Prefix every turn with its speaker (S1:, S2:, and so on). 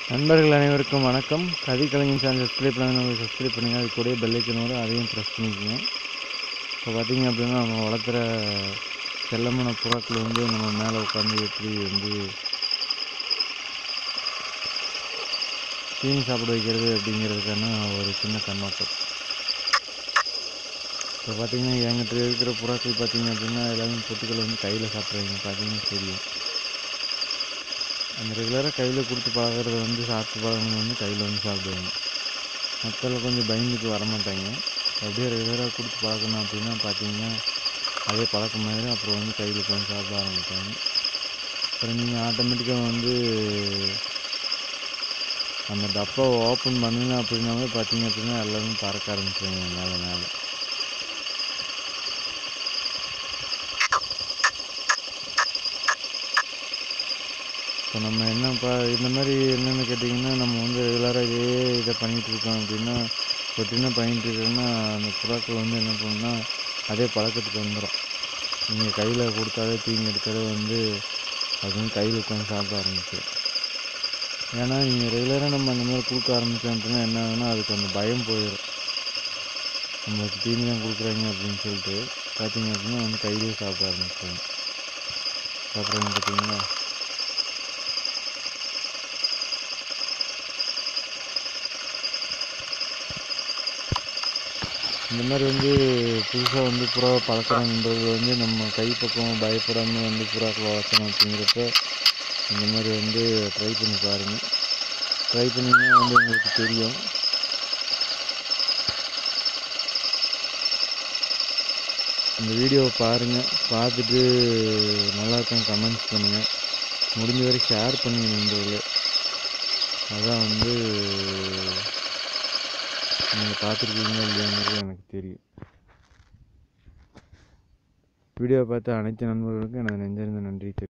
S1: நண்பர்கள் அனைவருக்கும் வணக்கம் கவி கலைஞன் சேனல் சப்ஸ்கிரைப் பண்ணாங்க சப்ஸ்கிரைப் பண்ணுங்கள் அது கூட பெல்லைக்கனோட அதையும் ப்ரெஸ் பண்ணிக்கோங்க இப்போ பார்த்தீங்க அப்படின்னா நம்ம வளர்த்துற செல்லமான புறாக்கள் வந்து நம்ம மேலே உட்காந்து எப்படி வந்து தீனி சாப்பிட வைக்கிறது அப்படிங்கிறதுக்கான ஒரு சின்ன கண்ணோட்டம் இப்போ பார்த்தீங்கன்னா என்கிட்ட இருக்கிற புறாக்கள் பார்த்தீங்க அப்படின்னா எல்லாமே பொட்டுக்கள் வந்து கையில் சாப்பிட்றாங்க பார்த்தீங்கன்னா தெரியும் அந்த ரெகுலராக கையில் கொடுத்து பழகுறத வந்து சாப்பிட்டு பழகுனது வந்து கையில் வந்து சாப்பிடுவாங்க மக்கள் கொஞ்சம் பயந்துட்டு வரமாட்டாங்க அப்படியே ரெகுலராக கொடுத்து பழக்கணும் அப்படின்னா பார்த்தீங்கன்னா அதே பழக்கமாயிடும் அப்புறம் வந்து கையில் உட்காந்து சாப்பிட ஆரம்பிப்பாங்க அப்புறம் நீங்கள் ஆட்டோமேட்டிக்காக வந்து அந்த டப்பாவை ஓப்பன் பண்ணுங்க அப்படின்னாவே பார்த்தீங்க அப்படின்னா எல்லாமே பறக்க ஆரம்பிச்சிடுங்க மேலே மேலே இப்போ நம்ம என்னப்பா இந்த மாதிரி என்னென்னு கேட்டிங்கன்னா நம்ம வந்து ரெகுலராக இதே இதை பண்ணிகிட்டு இருக்கோம் அப்படின்னா ரொட்டீனாக பண்ணிகிட்டு இருக்கோன்னா அந்த புறாக்கள் வந்து என்ன பண்ணுன்னா அதே பழக்கத்துக்கு வந்துடும் நீங்கள் கையில் கொடுத்தாலே தீனி எடுத்தாலே வந்து அது வந்து கையில் உட்காந்து சாப்பிட ஆரம்பிச்சிடும் ஏன்னா நீங்கள் ரெகுலராக நம்ம அந்த மாதிரி கொடுக்க ஆரம்பித்தோம் அப்படின்னா என்ன ஆகுதுன்னா அதுக்கு அந்த பயம் போயிடும் நம்மளுக்கு தீனி தான் கொடுக்குறாங்க அப்படின்னு சொல்லிட்டு பார்த்தீங்க அப்படின்னா வந்து கையிலேயே சாப்பிட ஆரம்பிச்சிடுங்க சாப்பிட்றாங்க பார்த்தீங்களா இந்த மாதிரி வந்து புதுசாக வந்து புறா பழக்கணுன்றது வந்து நம்ம கைப்பக்கம் பயப்படாமல் வந்து புறாக்களை வளர்க்கணும் அப்படிங்கிறப்ப இந்த மாதிரி வந்து ட்ரை பண்ணி பாருங்கள் ட்ரை பண்ணிங்கன்னா வந்து உங்களுக்கு தெரியும் இந்த வீடியோவை பாருங்கள் பார்த்துட்டு நல்லா இருக்கான்னு கமெண்ட்ஸ் பண்ணுங்கள் முடிஞ்ச வரை ஷேர் பண்ணுங்கள் நண்பர்களே அதான் வந்து நீங்கள் பார்த்துருக்கீங்களா இல்லையாங்கிறது எனக்கு தெரியும் வீடியோவை பார்த்த அனைத்து நண்பர்களுக்கும் எனது நெஞ்சிருந்த நன்றி தெரியும்